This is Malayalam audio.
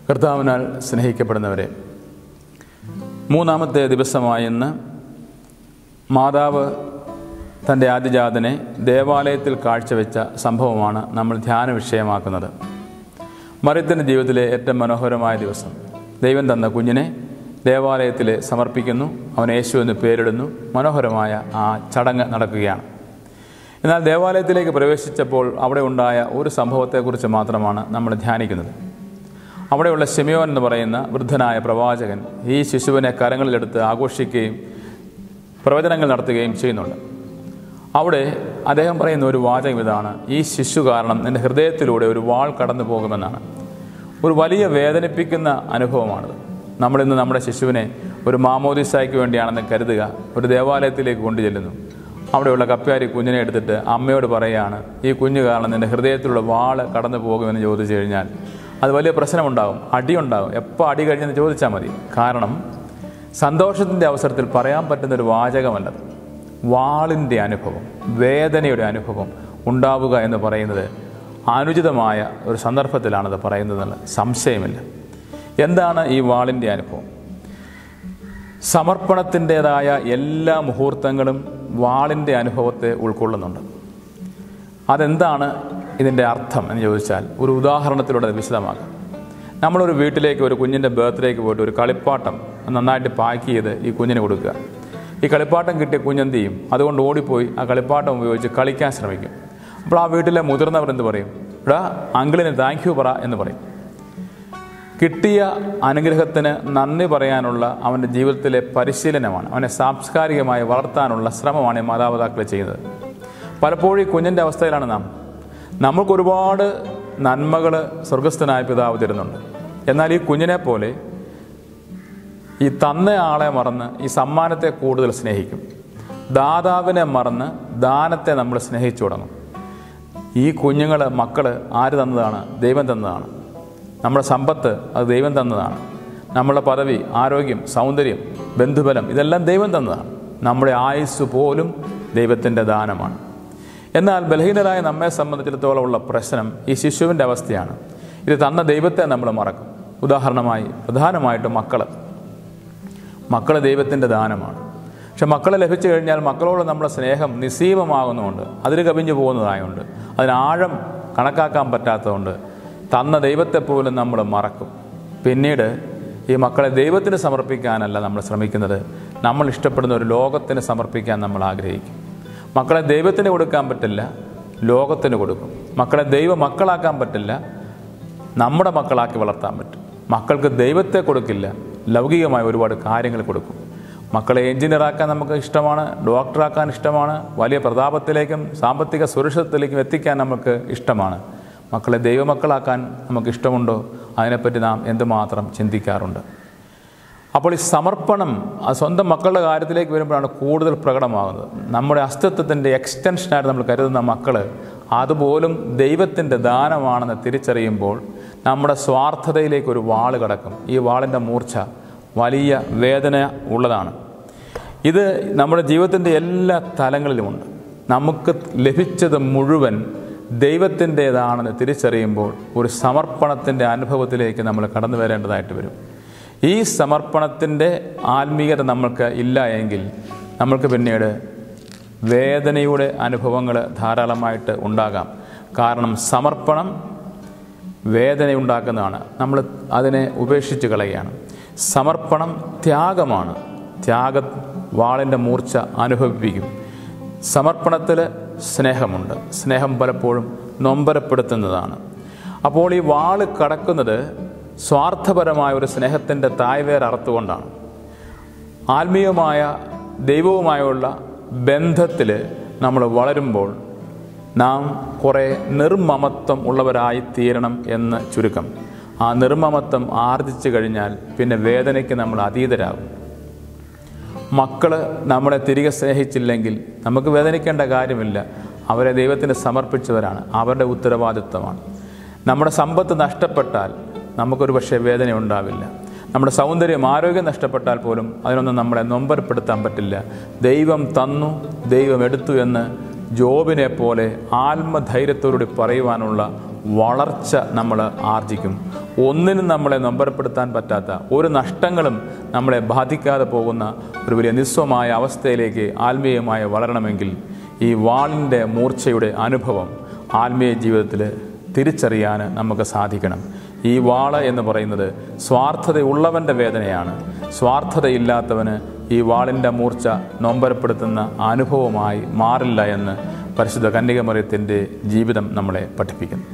കർത്താവിനാൽ സ്നേഹിക്കപ്പെടുന്നവരെ മൂന്നാമത്തെ ദിവസമായ ഇന്ന് മാതാവ് തൻ്റെ ആദ്യജാതനെ ദേവാലയത്തിൽ കാഴ്ചവെച്ച സംഭവമാണ് നമ്മൾ ധ്യാന വിഷയമാക്കുന്നത് മറിയത്തിൻ്റെ ജീവിതത്തിലെ ഏറ്റവും മനോഹരമായ ദിവസം ദൈവം തന്ന കുഞ്ഞിനെ ദേവാലയത്തിൽ സമർപ്പിക്കുന്നു അവൻ യേശു എന്ന് പേരിടുന്നു മനോഹരമായ ആ ചടങ്ങ് നടക്കുകയാണ് എന്നാൽ ദേവാലയത്തിലേക്ക് പ്രവേശിച്ചപ്പോൾ അവിടെ ഉണ്ടായ ഒരു സംഭവത്തെക്കുറിച്ച് മാത്രമാണ് നമ്മൾ ധ്യാനിക്കുന്നത് അവിടെയുള്ള ശിമയോൻ എന്ന് പറയുന്ന വൃദ്ധനായ പ്രവാചകൻ ഈ ശിശുവിനെ കരങ്ങളിലെടുത്ത് ആഘോഷിക്കുകയും പ്രവചനങ്ങൾ നടത്തുകയും ചെയ്യുന്നുണ്ട് അവിടെ അദ്ദേഹം പറയുന്ന ഒരു വാചകം ഇതാണ് ഈ ശിശു കാരണം നിന്റെ ഹൃദയത്തിലൂടെ ഒരു വാൾ കടന്നു പോകുമെന്നാണ് ഒരു വലിയ വേദനിപ്പിക്കുന്ന അനുഭവമാണിത് നമ്മളിന്ന് നമ്മുടെ ശിശുവിനെ ഒരു മാമോദിസായ്ക്ക് വേണ്ടിയാണെന്ന് കരുതുക ഒരു ദേവാലയത്തിലേക്ക് കൊണ്ടു ചെല്ലുന്നു അവിടെയുള്ള കപ്പ്യാരി കുഞ്ഞിനെ എടുത്തിട്ട് അമ്മയോട് പറയുകയാണ് ഈ കുഞ്ഞ് കാരണം നിന്റെ ഹൃദയത്തിലുള്ള വാള് കടന്നു പോകുമെന്ന് ചോദിച്ചു കഴിഞ്ഞാൽ അത് വലിയ പ്രശ്നമുണ്ടാകും അടിയുണ്ടാകും എപ്പോൾ അടി കഴിഞ്ഞെന്ന് ചോദിച്ചാൽ മതി കാരണം സന്തോഷത്തിൻ്റെ അവസരത്തിൽ പറയാൻ പറ്റുന്ന ഒരു വാചകമല്ലത് വാളിൻ്റെ അനുഭവം വേദനയുടെ അനുഭവം ഉണ്ടാവുക എന്ന് പറയുന്നത് അനുചിതമായ ഒരു സന്ദർഭത്തിലാണത് പറയുന്നതെന്ന് സംശയമില്ല എന്താണ് ഈ വാളിൻ്റെ അനുഭവം സമർപ്പണത്തിൻ്റെതായ എല്ലാ മുഹൂർത്തങ്ങളും വാളിൻ്റെ അനുഭവത്തെ ഉൾക്കൊള്ളുന്നുണ്ട് അതെന്താണ് ഇതിൻ്റെ അർത്ഥം എന്ന് ചോദിച്ചാൽ ഒരു ഉദാഹരണത്തിലൂടെ അത് വിശദമാക്കാം നമ്മളൊരു വീട്ടിലേക്ക് ഒരു കുഞ്ഞിൻ്റെ ബർത്ത്ഡേക്ക് പോയിട്ട് ഒരു കളിപ്പാട്ടം നന്നായിട്ട് പാക്ക് ചെയ്ത് ഈ കുഞ്ഞിന് കൊടുക്കുക ഈ കളിപ്പാട്ടം കിട്ടിയ കുഞ്ഞെന്ത് ചെയ്യും അതുകൊണ്ട് ഓടിപ്പോയി ആ കളിപ്പാട്ടം ഉപയോഗിച്ച് കളിക്കാൻ ശ്രമിക്കും അപ്പോൾ ആ വീട്ടിലെ മുതിർന്നവർ എന്ത് പറയും ഇവിടെ അങ്കിളിന് താങ്ക് യു പറ എന്ന് പറയും കിട്ടിയ അനുഗ്രഹത്തിന് നന്ദി പറയാനുള്ള അവൻ്റെ ജീവിതത്തിലെ പരിശീലനമാണ് അവനെ സാംസ്കാരികമായി വളർത്താനുള്ള ശ്രമമാണ് ഈ മാതാപിതാക്കൾ ചെയ്യുന്നത് പലപ്പോഴും ഈ കുഞ്ഞിൻ്റെ അവസ്ഥയിലാണ് നാം നമ്മൾക്ക് ഒരുപാട് നന്മകൾ സ്വർഗസ്ഥനായ പിതാവ് തരുന്നുണ്ട് എന്നാൽ ഈ കുഞ്ഞിനെ പോലെ ഈ തന്ന ആളെ മറന്ന് ഈ സമ്മാനത്തെ കൂടുതൽ സ്നേഹിക്കും ദാതാവിനെ മറന്ന് ദാനത്തെ നമ്മൾ സ്നേഹിച്ചു തുടങ്ങും ഈ കുഞ്ഞുങ്ങൾ മക്കൾ ആര് തന്നതാണ് ദൈവം തന്നതാണ് നമ്മുടെ സമ്പത്ത് അത് ദൈവം തന്നതാണ് നമ്മുടെ പദവി ആരോഗ്യം സൗന്ദര്യം ബന്ധുബലം ഇതെല്ലാം ദൈവം തന്നതാണ് നമ്മുടെ ആയുസ് പോലും ദൈവത്തിൻ്റെ ദാനമാണ് എന്നാൽ ബലഹീനരായ നമ്മെ സംബന്ധിച്ചിടത്തോളം ഉള്ള പ്രശ്നം ഈ ശിശുവിൻ്റെ അവസ്ഥയാണ് ഇത് തന്ന ദൈവത്തെ നമ്മൾ മറക്കും ഉദാഹരണമായി പ്രധാനമായിട്ടും മക്കൾ മക്കൾ ദൈവത്തിൻ്റെ ദാനമാണ് പക്ഷെ മക്കളെ ലഭിച്ചു കഴിഞ്ഞാൽ മക്കളോട് നമ്മുടെ സ്നേഹം നിസ്സീമമാകുന്നതുകൊണ്ട് അതിൽ കവിഞ്ഞു പോകുന്നതായതുകൊണ്ട് അതിന് ആഴം കണക്കാക്കാൻ പറ്റാത്തതുകൊണ്ട് തന്ന ദൈവത്തെ പോലും നമ്മൾ മറക്കും പിന്നീട് ഈ മക്കളെ ദൈവത്തിന് സമർപ്പിക്കാനല്ല നമ്മൾ ശ്രമിക്കുന്നത് നമ്മൾ ഇഷ്ടപ്പെടുന്ന ഒരു ലോകത്തിന് സമർപ്പിക്കാൻ നമ്മൾ ആഗ്രഹിക്കും മക്കളെ ദൈവത്തിന് കൊടുക്കാൻ പറ്റില്ല ലോകത്തിന് കൊടുക്കും മക്കളെ ദൈവ മക്കളാക്കാൻ പറ്റില്ല നമ്മുടെ മക്കളാക്കി വളർത്താൻ പറ്റും മക്കൾക്ക് ദൈവത്തെ കൊടുക്കില്ല ലൗകികമായ ഒരുപാട് കാര്യങ്ങൾ കൊടുക്കും മക്കളെ എഞ്ചിനീയറാക്കാൻ നമുക്ക് ഇഷ്ടമാണ് ഡോക്ടറാക്കാൻ ഇഷ്ടമാണ് വലിയ പ്രതാപത്തിലേക്കും സാമ്പത്തിക സുരക്ഷിതത്തിലേക്കും എത്തിക്കാൻ നമുക്ക് ഇഷ്ടമാണ് മക്കളെ ദൈവമക്കളാക്കാൻ നമുക്ക് ഇഷ്ടമുണ്ടോ അതിനെപ്പറ്റി നാം എന്തുമാത്രം ചിന്തിക്കാറുണ്ട് അപ്പോൾ ഈ സമർപ്പണം ആ സ്വന്തം മക്കളുടെ കാര്യത്തിലേക്ക് വരുമ്പോഴാണ് കൂടുതൽ പ്രകടമാകുന്നത് നമ്മുടെ അസ്തിത്വത്തിൻ്റെ എക്സ്റ്റൻഷനായിട്ട് നമ്മൾ കരുതുന്ന മക്കൾ അതുപോലും ദൈവത്തിൻ്റെ ദാനമാണെന്ന് തിരിച്ചറിയുമ്പോൾ നമ്മുടെ സ്വാർത്ഥതയിലേക്ക് ഒരു വാള് കടക്കും ഈ വാളിൻ്റെ മൂർച്ച വലിയ വേദന ഉള്ളതാണ് ഇത് നമ്മുടെ ജീവിതത്തിൻ്റെ എല്ലാ തലങ്ങളിലുമുണ്ട് നമുക്ക് ലഭിച്ചത് മുഴുവൻ ദൈവത്തിൻ്റേതാണെന്ന് തിരിച്ചറിയുമ്പോൾ ഒരു സമർപ്പണത്തിൻ്റെ അനുഭവത്തിലേക്ക് നമ്മൾ കടന്നു വരേണ്ടതായിട്ട് വരും ഈ സമർപ്പണത്തിൻ്റെ ആത്മീയത നമ്മൾക്ക് ഇല്ല എങ്കിൽ നമ്മൾക്ക് പിന്നീട് വേദനയുടെ അനുഭവങ്ങൾ ധാരാളമായിട്ട് ഉണ്ടാകാം കാരണം സമർപ്പണം വേദനയുണ്ടാക്കുന്നതാണ് നമ്മൾ അതിനെ ഉപേക്ഷിച്ച് കളയുകയാണ് സമർപ്പണം ത്യാഗമാണ് ത്യാഗ വാളിൻ്റെ മൂർച്ച അനുഭവിപ്പിക്കും സമർപ്പണത്തിൽ സ്നേഹമുണ്ട് സ്നേഹം പലപ്പോഴും നൊമ്പരപ്പെടുത്തുന്നതാണ് അപ്പോൾ ഈ വാള് കടക്കുന്നത് സ്വാർത്ഥപരമായ ഒരു സ്നേഹത്തിൻ്റെ തായ്വേർ അറുത്തുകൊണ്ടാണ് ആത്മീയമായ ദൈവവുമായുള്ള ബന്ധത്തിൽ നമ്മൾ വളരുമ്പോൾ നാം കുറേ നിർമ്മമത്വം ഉള്ളവരായി തീരണം എന്ന് ചുരുക്കം ആ നിർമ്മമത്വം ആർജിച്ചു കഴിഞ്ഞാൽ പിന്നെ വേദനയ്ക്ക് നമ്മൾ അതീതരാകും മക്കൾ നമ്മളെ തിരികെ സ്നേഹിച്ചില്ലെങ്കിൽ നമുക്ക് വേദനിക്കേണ്ട കാര്യമില്ല അവരെ ദൈവത്തിന് സമർപ്പിച്ചവരാണ് അവരുടെ ഉത്തരവാദിത്വമാണ് നമ്മുടെ സമ്പത്ത് നഷ്ടപ്പെട്ടാൽ നമുക്കൊരു പക്ഷേ വേദന ഉണ്ടാവില്ല നമ്മുടെ സൗന്ദര്യം ആരോഗ്യം നഷ്ടപ്പെട്ടാൽ പോലും അതിനൊന്നും നമ്മളെ നൊമ്പരപ്പെടുത്താൻ പറ്റില്ല ദൈവം തന്നു ദൈവം എടുത്തു എന്ന് ജോബിനെ പോലെ ആത്മധൈര്യത്തോടുകൂടി പറയുവാനുള്ള വളർച്ച നമ്മൾ ആർജിക്കും ഒന്നിനും നമ്മളെ നൊമ്പരപ്പെടുത്താൻ പറ്റാത്ത ഒരു നഷ്ടങ്ങളും നമ്മളെ ബാധിക്കാതെ പോകുന്ന ഒരു വലിയ നിസ്വമായ അവസ്ഥയിലേക്ക് ആത്മീയമായി വളരണമെങ്കിൽ ഈ വാളിൻ്റെ മൂർച്ചയുടെ അനുഭവം ആത്മീയ ജീവിതത്തിൽ തിരിച്ചറിയാൻ നമുക്ക് സാധിക്കണം ഈ വാള് എന്ന് പറയുന്നത് സ്വാർത്ഥതയുള്ളവൻ്റെ വേദനയാണ് സ്വാർത്ഥതയില്ലാത്തവന് ഈ വാളിൻ്റെ മൂർച്ച നൊമ്പരപ്പെടുത്തുന്ന അനുഭവമായി മാറില്ല എന്ന് പരിശുദ്ധ കന്യകമറിയത്തിൻ്റെ ജീവിതം നമ്മളെ പഠിപ്പിക്കുന്നു